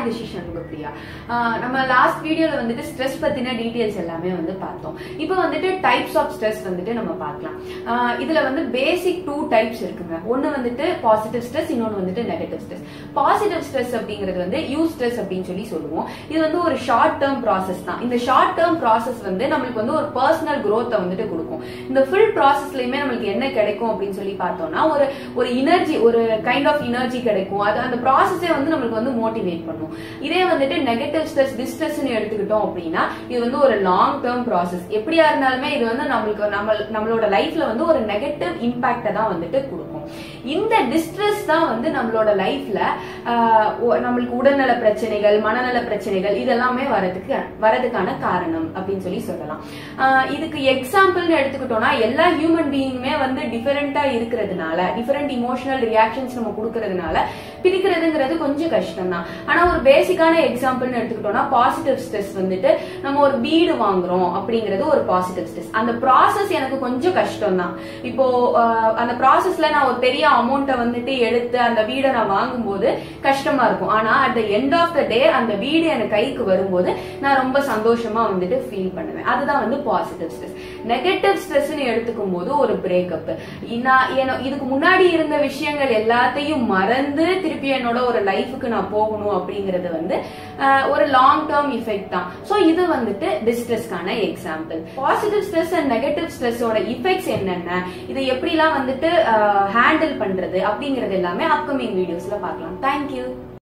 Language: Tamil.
டிசிஷன் உங்க பிரியா ஆஹ் நம்ம லாஸ்ட் வீடியோல வந்துட்டு ஸ்ட்ரெஸ் பத்தின டீடைல்ஸ் எல்லாமே வந்து பார்த்தோம் இப்போ வந்துட்டு டைப்ஸ் ஆஃப் ஸ்ட்ரெஸ் வந்துட்டு நம்ம பார்க்கலாம் ஆஹ் இதுல வந்து பேசிக் டூ டைப்ஸ் இருக்குங்க ஒன்னு வந்துட்டு பாசிட்டிவ் ஸ்ட்ரெஸ் இன்னொன்னு வந்துட்டு நெகட்டிவ் ஸ்ட்ரெஸ் பாசிட்டிவ் ஸ்ட்ரெஸ் அப்படிங்கிறது வந்து யூ ஸ்ட்ரெஸ் அப்படின்னு சொல்லி சொல்லுவோம் இது வந்து ஒரு ஷார்ட் டேர்ம் ப்ராசஸ் தான் இந்த ஷார்ட் டேர்ம் ப்ராசஸ் வந்து நம்மளுக்கு வந்து ஒரு பர்சனல் growth வந்துட்டு கொடுக்கும் இந்த ஃபுல் ப்ராசஸ்லயுமே நம்மளுக்கு என்ன கிடைக்கும் அப்படின்னு சொல்லி பார்த்தோம்னா ஒரு ஒரு எனர்ஜி ஒரு கைண்ட் ஆஃப் எனர்ஜி கிடைக்கும் அது அந்த ப்ராசஸே வந்து நம்மளுக்கு வந்து மோட்டிவேட் பண்ணும் இதே வந்துட்டு நெகட்டிவ் ஸ்ட்ரெஸ் டிஸ்ட்ரெஸ்னு எடுத்துக்கிட்டோம் அப்படின்னா இது வந்து ஒரு லாங் டேர்ம் ப்ராசஸ் எப்படியா இருந்தாலுமே இது வந்து நம்மளுக்கு நம்ம நம்மளோட லைஃப்ல வந்து ஒரு நெகட்டிவ் இம்பாக்ட தான் வந்துட்டு கொடுக்கும் இந்த டிஸ்ட்ரெஸ் தான் வந்து நம்மளோட லைஃப்ல நம்மளுக்கு உடல்நல பிரச்சனைகள் மனநல பிரச்சனைகள் இதெல்லாமே வரதுக்கு வரதுக்கான காரணம் அப்படின்னு சொல்லி சொல்லலாம் ஆஹ் இதுக்கு எக்ஸாம்பிள்னு எடுத்துக்கிட்டோம்னா எல்லா ஹியூமன் பீயிங்குமே வந்து டிஃபரெண்டா இருக்கிறதுனால டிஃபரெண்ட் இமோஷனல் ரியாக்ஷன்ஸ் நம்ம கொடுக்கறதுனால பிரிக்கிறதுங்கிறது கொஞ்சம் கஷ்டம் தான் ஆனா ஒரு பேசிக்கான எக்ஸாம்பிள்னு எடுத்துக்கிட்டோம்னா பாசிட்டிவ் ஸ்ட்ரெஸ் வந்துட்டு நம்ம ஒரு வீடு வாங்குறோம் அப்படிங்கிறது ஒரு பாசிட்டிவ் ஸ்ட்ரெஸ் அந்த ப்ராசஸ் எனக்கு கொஞ்சம் கஷ்டம் தான் இப்போ ஆஹ் அந்த ப்ராசஸ்ல நான் ஒரு பெரிய அமௌண்ட்டை வந்துட்டு எடுத்து அந்த வீடை நான் வாங்கும்போது கஷ்டமா இருக்கும் ஆனா at the end of the day அந்த வீடு எனக்கு கைக்கு வரும்போது நான் ரொம்ப சந்தோஷமா வந்துட்டு ஃபீல் பண்ணுவேன் அதுதான் வந்து பாசிட்டிவ் ஸ்ட்ரெஸ் நெகட்டிவ் ஸ்ட்ரெஸ்னு எடுத்துக்கும் போது ஒரு பிரேக்கப் நான் என்ன- இதுக்கு முன்னாடி இருந்த விஷயங்கள் எல்லாத்தையும் மறந்து திருப்பி என்னோட ஒரு லைஃபுக்கு நான் போகணும் அப்படிங்கிறது வந்து ஆஹ், ஒரு லாங் டேர்ம் இஃபெக்ட் தான் சோ இது வந்துட்டு டிஸ்ட்ரெஸ்க்கான example positive stress and negative ஸ்ட்ரெஸ்ஸோட இஃபெக்ட்ஸ் என்னென்ன இதை எப்படிலாம் வந்துட்டு ஹேண்டில் பண்றது அப்படிங்கறது எல்லாமே அப்கமிங் வீடியோஸ்ல பார்க்கலாம் தேங்க்யூ